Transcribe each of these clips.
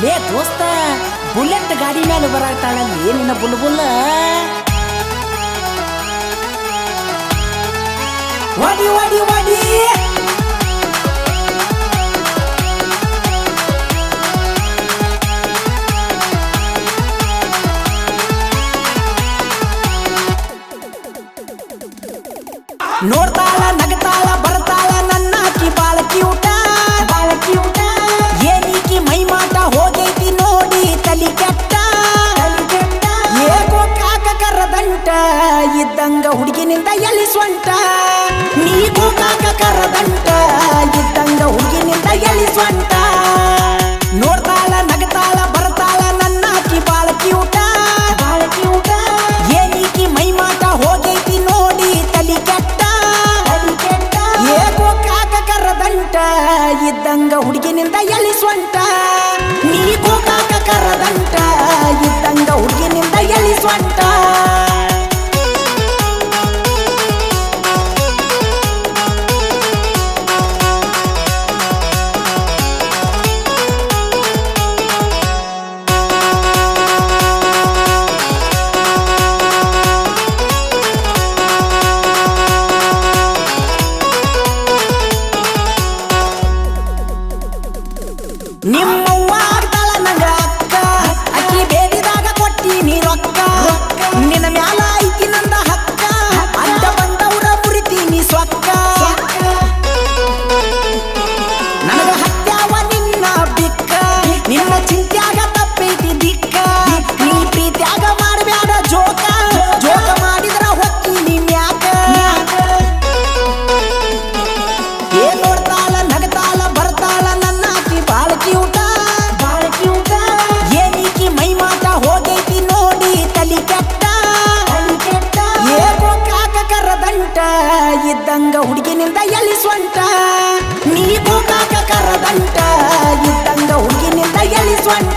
ಲೇ ದೋಸ್ತ ಬುಲೆಟ್ ಗಾಡಿ ಮೇಲೆ ಬರಾಕ್ತಾಳಲ್ಲಿ ಏನಿನ ಬುಲ್ ಬುಲ್ಲ ವಡಿ ವಡಿ ವಡಿ ನೋಡ್ತಾಳ ನಗತಾಳ ಬರ್ತಾಳ ನನ್ನ ಆಕಿ ಬಾಳಕಿ ಊಟ ಬಾಳಕಿ ಊಟ ಏನೀಕಿ ಮೈ ಮಾಟ ಹೋಗೈತಿ ನೋಡಿ ತಲಿ ಕೆಟ್ಟ ಏಕೋ ಕಾಕ ಕರದಂಟ ಇದ್ದಂಗ ಹುಡುಗಿನಿಂದ ಎಲ್ಲಿ ಸ್ವಂಟ ನೀಗೂ ಕಾಕ ಕರದಂಟ ಇದ್ದಂಗ ಹುಡುಗಿನಿಂದ ಎಲ್ಲಿ ಸ್ವಂಟ ನೋಡ್ತಾಳ ನಗತಾಳ ಬರ್ತಾಳ ನನ್ನ ಆಕಿ ಬಾಳಕಿ ಊಟ ಬಾಳಕಿ ಊಟ ಏನೀಕಿ ಮೈ ಮಾಟ ಹೋಗೈತಿ ನೋಡಿ ತಲಿ ಕೆಟ್ಟ ಏಕೋ ಕಾಕ ಕರದಂಟ ಇದ್ದಂಗ ಹುಡುಗಿನಿಂದ ಎಲ್ಲಿ ಸ್ವಂಟ ನೀಗೂ ಕಾಕ ಕರದಂಟ ಇದ್ದಂಗ ಹುಡುಗಿನಿಂದ ಎಲ್ಲಿ ಸ್ವಂಟ ನಿಮ್ಮವ್ವ ಆಗ್ತಾಳ ನಂಗ ಅಕ್ಕ ಅಕ್ಕಿ ಬೇಡಿದಾಗ ಕೊಟ್ಟಿನಿ ರೊಕ್ಕ ನಿನ್ನ ಮ್ಯಾಲ ಐತಿ ನಂದ ಹಕ್ಕ ಅಡ್ಡ ಬಂದವ್ರ ಮುರಿತೀನಿ ಸೊಕ್ಕ ನನಗ ಹತ್ಯಾವ ನಿನ್ನ ಬಿಕ್ಕ ನಿನ್ನ ಚಿಂತ್ಯಾಗ ತಪ್ಪೈತಿ ದಿಕ್ಕ ನೀ ಪ್ರೀತ್ಯಾಗ ಮಾಡಬ್ಯಾಡ ಜೋಕ ಜೋಕ ಮಾಡಿದ್ರ ಹೊಕ್ಕಿನಿ ಮ್ಯಾಕ ಏನ್ ನೋಡ್ತಾಳ ನಗತಾಳ ಬರ್ತಾಳ ನನ್ನ ಆಕಿ ಬಾಳಕಿ ಊಟ ಬಾಳಕಿ ಊಟ ಏನೀಕಿ ಮೈ ಮಾಟ ಹೋಗೈತಿ ನೋಡಿ ತಲಿ ಕೆಟ್ಟ ಏಕೋ ಕಾಕ ಕರದಂಟ ಇದ್ದಂಗ ಹುಡುಗಿನಿಂದ ಎಲ್ಲಿ ಸ್ವಂಟ ನೀಗೂ ಕಾಕ ಕರದಂಟ ಇದ್ದಂಗ ಹುಡುಗಿನಿಂದ ಎಲ್ಲಿ ಸ್ವಂಟ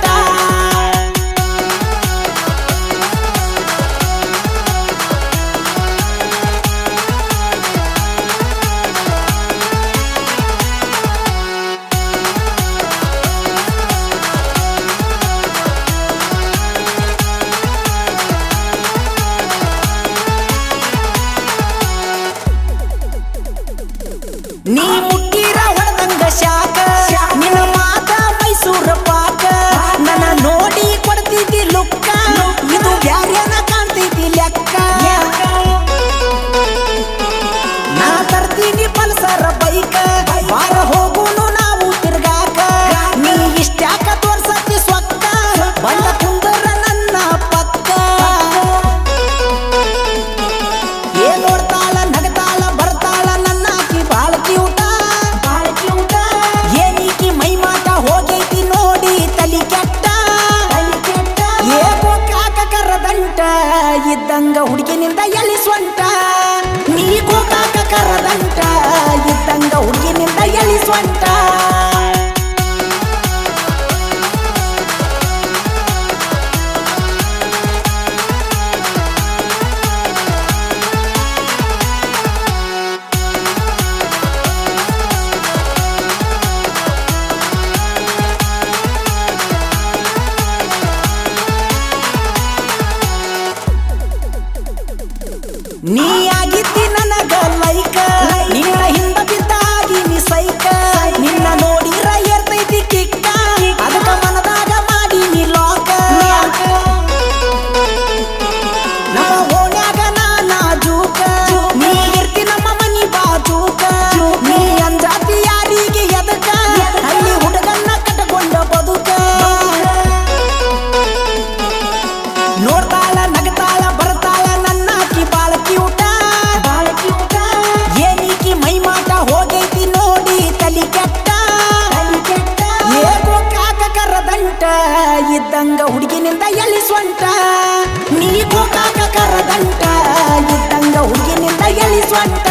ನೀ ಮುಟ್ಟಿರ ಹೊಡೆದಂಗ ಶಾಕ ನಿನ್ನ ಮಾತ ಮೈಸೂರ ಪಾಕ ನನ್ನ ನೋಡಿ ಕೊಡ್ತಿದ್ದಿ ಲುಕ್ಕ ಇದು ಬ್ಯಾರೇನ ಕಾಣ್ತೈತಿ ಲೆಕ್ಕ ನಾ ತರ್ತೀನಿ ಪಲ್ಸರ ಬೈಕ ಬಾರ ಹೋಗುನು ನಾವು ತಿರ್ಗಾಕ ನೀ ಇಷ್ಟ್ಯಾಕ ತೋರ್ಸತಿ ಸ್ವಕ್ಕ ಬಂದ ಕುಂದರ ನನ್ನ ಪಕ್ಕ ಏನ್ ನೋಡ್ತಾಳ ನಗತಾಳ ಬರ್ತಾಳ ನನ್ನ ಆಕಿ ಬಾಳಕಿ ಊಟ ಬಾಳಕಿ ಊಟ ಏನೀಕಿ ಮೈ ಮಾಟ ಹೋಗೈತಿ ನೋಡಿ ತಲಿ ಕೆಟ್ಟ ಏಕೋ ಕಾಕ ಕರದಂಟ ಇದ್ದಂಗ ಹುಡುಗಿನಿಂದ ಎಲ್ಲಿ ಸ್ವಂಟ ನೀಗೂ ಕಾಕ ಕರದಂಟ ಇದ್ದಂಗ ಹುಡುಗಿನಿಂದ ಎಲ್ಲಿ ಸ್ವಂಟ ನೀ ಆಗಿದ್ದಿ ನನಗ ಲೈಕ ನಿನ್ನ ಹಿಂದ ಬಿದ್ದಾಗಿ ನೀ ಸೈಕ ನಿನ್ನ ನೋಡಿರ ಏರ್ತೈತಿ ಕಿಕ್ಕ ಅದಕ್ಕ ಮನದಾಗ ಮಾಡಿ ನೀ ಲಾಕ ನಮ್ಮ ಓಣ್ಯಾಗ ನಾನ ಜೂಕ ನೀ ಇರ್ತಿ ನಮ್ಮ ಮನಿ ಬಾಜೂಕ ನೀ ಅಂಜಾತಿ ಯಾರಿಗೆ ಎದಕ ಹಳ್ಳಿ ಹುಡುಗನ್ನ ಕಟ್ಟಕೊಂಡ ಬದುಕ ನೋಡ್ತಾಳ ನಗತಾಳ ಬರ್ತಾಳ ನನ್ನ ಆಕಿ ಬಾಳಕಿ ಊಟ ಬಾಳಕಿ ಊಟ ಏನೀಕಿ ಮೈ ಮಾಟ ಹೋಗೈತಿ ನೋಡಿ ತಲಿ ಕೆಟ್ಟ ಏಕೋ ಕಾಕ ಕರದಂಟ ಇದ್ದಂಗ ಹುಡುಗಿನಿಂದ ಎಲ್ಲಿ ಸ್ವಂಟ ನೀಗೂ ಕಾಕ ಕರದಂಟ ಇದ್ದಂಗ ಹುಡುಗಿನಿಂದ ಎಲ್ಲಿ ಸ್ವಂಟ